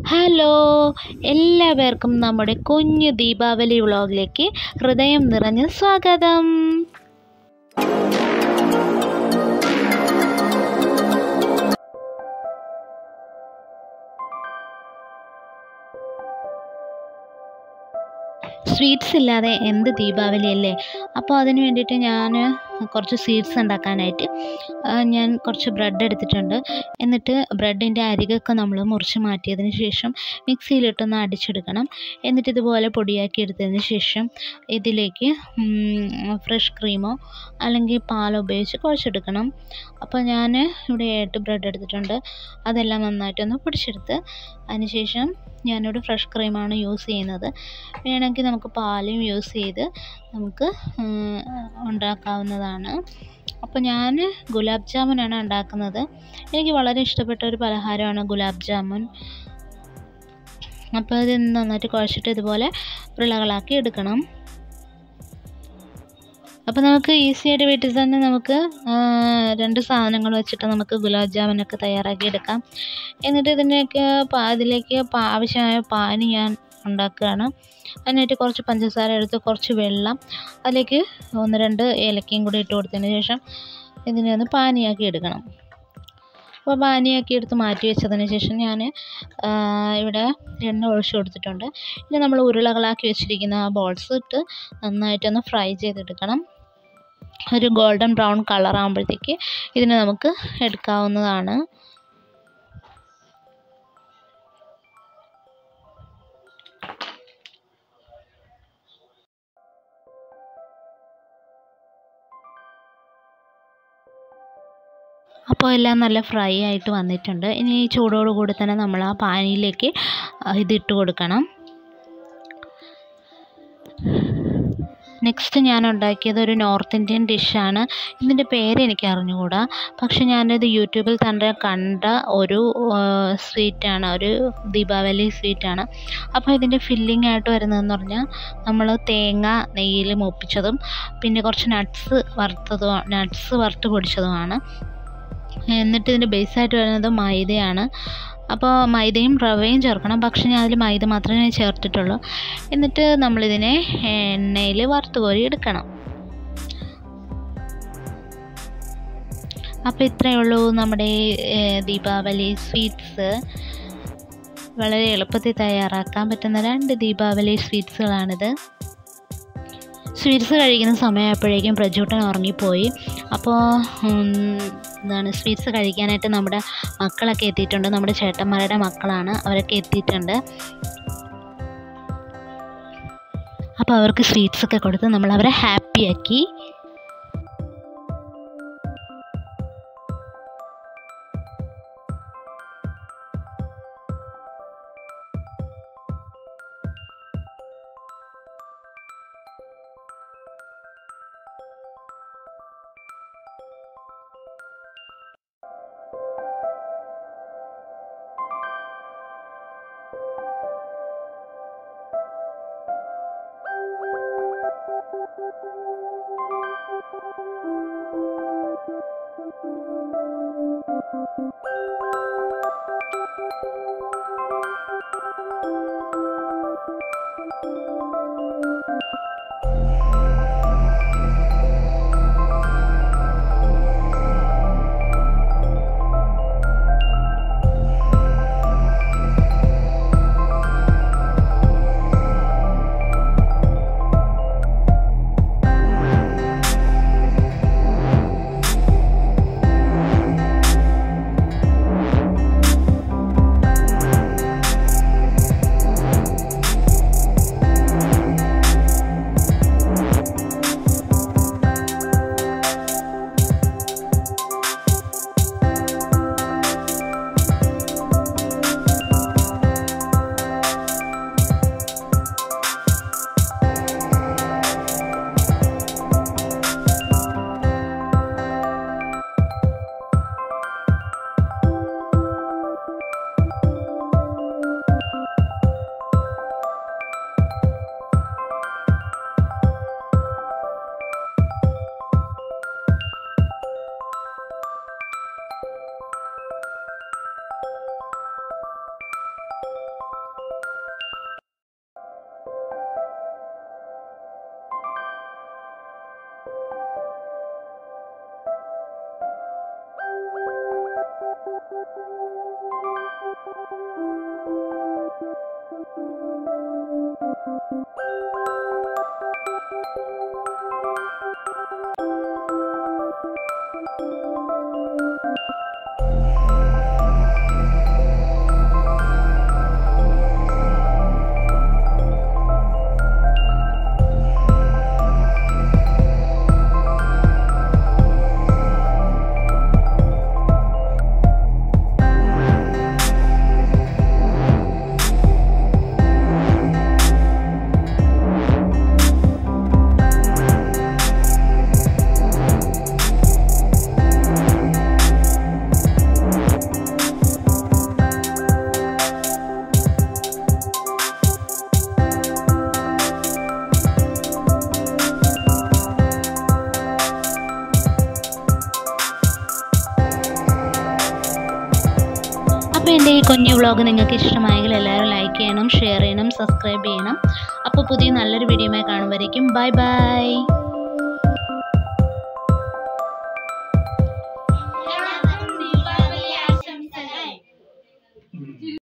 hello എല്ലാവർക്കും നമ്മുടെ കുഞ്ഞു ദീപാവലി വ്ളോഗിലേക്ക് ഹൃദയം നിറഞ്ഞ സ്വാഗതം സ്വീറ്റ്സ് ഇല്ലാതെ എന്ത് ദീപാവലി അല്ലേ അപ്പോൾ അതിന് വേണ്ടിയിട്ട് ഞാൻ കുറച്ച് സ്വീറ്റ്സ് ഉണ്ടാക്കാനായിട്ട് ആ, ഞാൻ കുറച്ച് ബ്രെഡ് എടുത്തിട്ടുണ്ട് എന്നിട്ട് ബ്രെഡിൻ്റെ അരികൊക്കെ നമ്മൾ മുറിച്ച് മാറ്റിയതിന് ശേഷം മിക്സിയിലിട്ടൊന്ന് അടിച്ചെടുക്കണം എന്നിട്ട് ഇതുപോലെ പൊടിയാക്കി എടുത്തതിന് ശേഷം ഇതിലേക്ക് ഫ്രഷ് ക്രീമോ അല്ലെങ്കിൽ പാലോ ഉപയോഗിച്ച് കുഴച്ചെടുക്കണം അപ്പോൾ ഞാൻ ഇവിടെ എട്ട് ബ്രെഡ് എടുത്തിട്ടുണ്ട് അതെല്ലാം നന്നായിട്ടൊന്ന് പൊടിച്ചെടുത്ത് അതിനുശേഷം ഞാനിവിടെ ഫ്രഷ് ക്രീമാണ് യൂസ് ചെയ്യുന്നത് വേണമെങ്കിൽ നമുക്ക് പാലും യൂസ് ചെയ്ത് നമുക്ക് ഉം, ഉണ്ടാക്കാവുന്നതാണ് അപ്പോൾ ഞാൻ ഗുലാബ് ജാമുനാണ് ഉണ്ടാക്കുന്നത് എനിക്ക് വളരെ ഇഷ്ടപ്പെട്ട ഒരു പലഹാരമാണ് ഗുലാബ് ജാമുൻ അപ്പോൾ ഇത് നന്നായിട്ട് കുഴച്ചിട്ട് ഇതുപോലെ ഉരുളകളാക്കി എടുക്കണം അപ്പോൾ നമുക്ക് ഈസി ആയിട്ട് വീട്ടിൽ തന്നെ നമുക്ക് ആ, രണ്ട് സാധനങ്ങൾ വെച്ചിട്ട് നമുക്ക് ഗുലാബ് ജാമുനൊക്കെ തയ്യാറാക്കി എടുക്കാം എന്നിട്ട് ഇതിൻ്റെയൊക്കെ പാ ഇതിലേക്ക് പാ ആവശ്യമായ പാനി ഞാൻ ഉണ്ടാക്കുകയാണ് അതിനായിട്ട് കുറച്ച് പഞ്ചസാര എടുത്ത് കുറച്ച് വെള്ളം അതിലേക്ക് ഒന്ന് രണ്ട് ഏലക്കയും കൂടി ഇട്ട് കൊടുത്തതിന് ശേഷം ഇതിനെ ഒന്ന് പാനിയാക്കി എടുക്കണം അപ്പോൾ പാനിയാക്കി എടുത്ത് മാറ്റി വെച്ചതിന് ശേഷം ഞാൻ ഇവിടെ എണ്ണ ഒഴിച്ച് കൊടുത്തിട്ടുണ്ട് ഇനി നമ്മൾ ഉരുളകളാക്കി വെച്ചിരിക്കുന്ന ആ ബോൾസ് ഇട്ട് നന്നായിട്ടൊന്ന് ഫ്രൈ ചെയ്തെടുക്കണം ഒരു ഗോൾഡൻ ബ്രൗൺ കളർ ആകുമ്പോഴത്തേക്ക് ഇതിനെ നമുക്ക് എടുക്കാവുന്നതാണ് അപ്പോൾ എല്ലാം നല്ല ഫ്രൈ ആയിട്ട് വന്നിട്ടുണ്ട് ഇനി ഈ ചൂടോട് കൂടി തന്നെ നമ്മൾ ആ പാനിയിലേക്ക് ഇതിട്ട് കൊടുക്കണം നെക്സ്റ്റ് ഞാൻ ഉണ്ടാക്കിയത് ഒരു നോർത്ത് ഇന്ത്യൻ ഡിഷാണ് ഇതിൻ്റെ പേര് എനിക്ക് അറിഞ്ഞുകൂടാ പക്ഷെ ഞാനിത് യൂട്യൂബിൽ തന്നെ കണ്ട ഒരു സ്വീറ്റാണ് ഒരു ദീപാവലി സ്വീറ്റാണ് അപ്പോൾ ഇതിൻ്റെ ഫില്ലിംഗ് ആയിട്ട് വരുന്നതെന്ന് പറഞ്ഞാൽ നമ്മൾ തേങ്ങ നെയ്യിൽ മൂപ്പിച്ചതും പിന്നെ കുറച്ച് നട്ട്സ് വറുത്തതും നട്ട്സ് വറുത്ത് പൊടിച്ചതുമാണ് എന്നിട്ട് ഇതിൻ്റെ ബേസായിട്ട് വരുന്നത് മൈദയാണ് അപ്പോൾ മൈദയും റവയും ചേർക്കണം പക്ഷെ ഞാൻ അതിൽ മൈദ മാത്രമേ ചേർത്തിട്ടുള്ളൂ എന്നിട്ട് നമ്മളിതിനെ എണ്ണയിൽ വറുത്ത് കോരി എടുക്കണം അപ്പോൾ ഇത്രയേ ഉള്ളൂ നമ്മുടെ ഏഹ്, ദീപാവലി സ്വീറ്റ്സ് വളരെ എളുപ്പത്തിൽ തയ്യാറാക്കാൻ പറ്റുന്ന രണ്ട് ദീപാവലി സ്വീറ്റ്സുകളാണിത് സ്വീറ്റ്സ് കഴിക്കുന്ന സമയമായപ്പോഴേക്കും പ്രജൂട്ടൻ ഉറങ്ങിപ്പോയി അപ്പോൾ എന്താണ് സ്വീറ്റ്സ് കഴിക്കാനായിട്ട് നമ്മുടെ മക്കളൊക്കെ എത്തിയിട്ടുണ്ട് നമ്മുടെ ചേട്ടന്മാരുടെ മക്കളാണ് അവരൊക്കെ എത്തിയിട്ടുണ്ട് അപ്പോൾ അവർക്ക് സ്വീറ്റ്സ് ഒക്കെ കൊടുത്ത് നമ്മൾ അവരെ ഹാപ്പിയാക്കി അപ്പോൾ എൻ്റെ ഈ കുഞ്ഞു വ്ളോഗ് നിങ്ങൾക്ക് ഇഷ്ടമായെങ്കിൽ എല്ലാവരും ലൈക്ക് ചെയ്യണം ഷെയർ ചെയ്യണം സബ്സ്ക്രൈബ് ചെയ്യണം അപ്പോൾ പുതിയ നല്ലൊരു വീഡിയോയുമായി കാണുമ്പോഴേക്കും ബൈ ബൈ